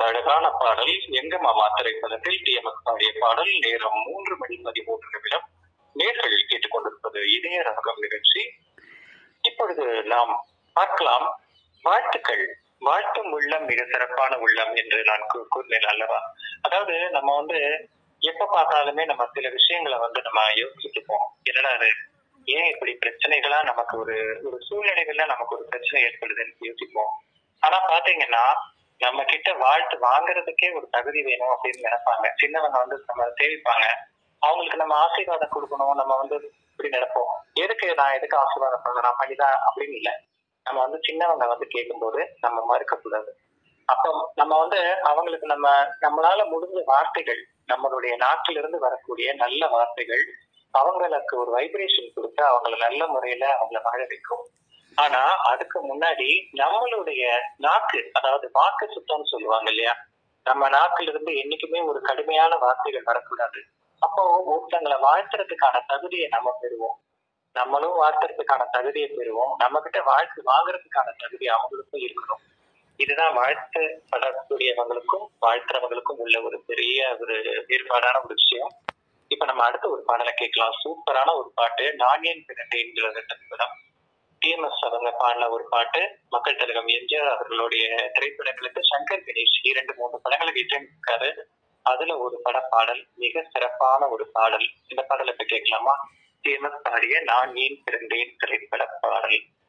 அழகான பாடல் எங்க மாமா திரைப்படத்தில் டிஎம்எஸ் பாடிய பாடல் நேரம் மூன்று மணி பதிமூன்று நிமிடம் நேர்கள் கேட்டுக்கொண்டிருப்பது இதய ராகம் நிகழ்ச்சி இப்பொழுது நாம் பார்க்கலாம் வாழ்த்துக்கள் வாழ்த்தும் உள்ளம் மிக சிறப்பான உள்ளம் என்று நான் கூ- கூறினேன் அல்லவா அதாவது நம்ம வந்து எப்ப பார்த்தாலுமே நம்ம சில விஷயங்களை வந்து நம்ம யோசிச்சுப்போம் என்னடா அது ஏன் இப்படி பிரச்சனைகளா நமக்கு ஒரு ஒரு சூழ்நிலைகள்ல நமக்கு ஒரு பிரச்சனை ஏற்படுதுன்னு யோசிப்போம் ஆனா பாத்தீங்கன்னா நம்ம கிட்ட வாழ்த்து வாங்குறதுக்கே ஒரு தகுதி வேணும் அப்படின்னு நினைப்பாங்க சின்னவங்க வந்து நம்ம சேவிப்பாங்க அவங்களுக்கு நம்ம ஆசீர்வாதம் கொடுக்கணும் நம்ம வந்து இப்படி நினைப்போம் எதுக்கு நான் எதுக்கு ஆசீர்வாதம் பண்ணணும் நான் பண்ணிதான் அப்படின்னு இல்லை நம்ம வந்து சின்னவங்க வந்து கேட்கும்போது நம்ம மறுக்க கூடாது அப்போ நம்ம வந்து அவங்களுக்கு நம்ம நம்மளால முடிஞ்ச வார்த்தைகள் நம்மளுடைய நாட்டிலிருந்து வரக்கூடிய நல்ல வார்த்தைகள் அவங்களுக்கு ஒரு வைப்ரேஷன் கொடுத்து அவங்கள நல்ல முறையில அவங்கள வாழ வைக்கும் ஆனா அதுக்கு முன்னாடி நம்மளுடைய நாக்கு அதாவது வாக்கு சுத்தம்னு சொல்லுவாங்க இல்லையா நம்ம நாக்குல இருந்து என்னைக்குமே ஒரு கடுமையான வார்த்தைகள் வரக்கூடாது அப்போ ஒருத்தங்களை வாழ்த்துறதுக்கான தகுதியை நம்ம பெறுவோம் நம்மளும் வாழ்த்துறதுக்கான தகுதியை பெறுவோம் நம்ம கிட்ட வாழ்த்து வாங்குறதுக்கான தகுதி அவங்களுக்கும் இருக்கணும் இதுதான் வாழ்த்து படக்கூடியவங்களுக்கும் வாழ்த்துறவங்களுக்கும் உள்ள ஒரு பெரிய ஒரு வேறுபாடான ஒரு விஷயம் இப்ப நம்ம அடுத்த ஒரு பாடலை கேட்கலாம் சூப்பரான ஒரு பாட்டு நான் ஏன் பிறந்தேன்கிறது திரைப்படம் டிஎம்எஸ் அவங்க பாடின ஒரு பாட்டு மக்கள் தலைவர் எம்ஜிஆர் அவர்களுடைய திரைப்படங்களுக்கு சங்கர் கணேஷ் இரண்டு மூன்று படங்களுக்கு இசையமைச்சிருக்காரு அதுல ஒரு பட பாடல் மிக சிறப்பான ஒரு பாடல் இந்த பாடலை இப்ப கேட்கலாமா டிஎம்எஸ் பாடிய நான் ஏன் பிறந்தேன் திரைப்பட பாடல்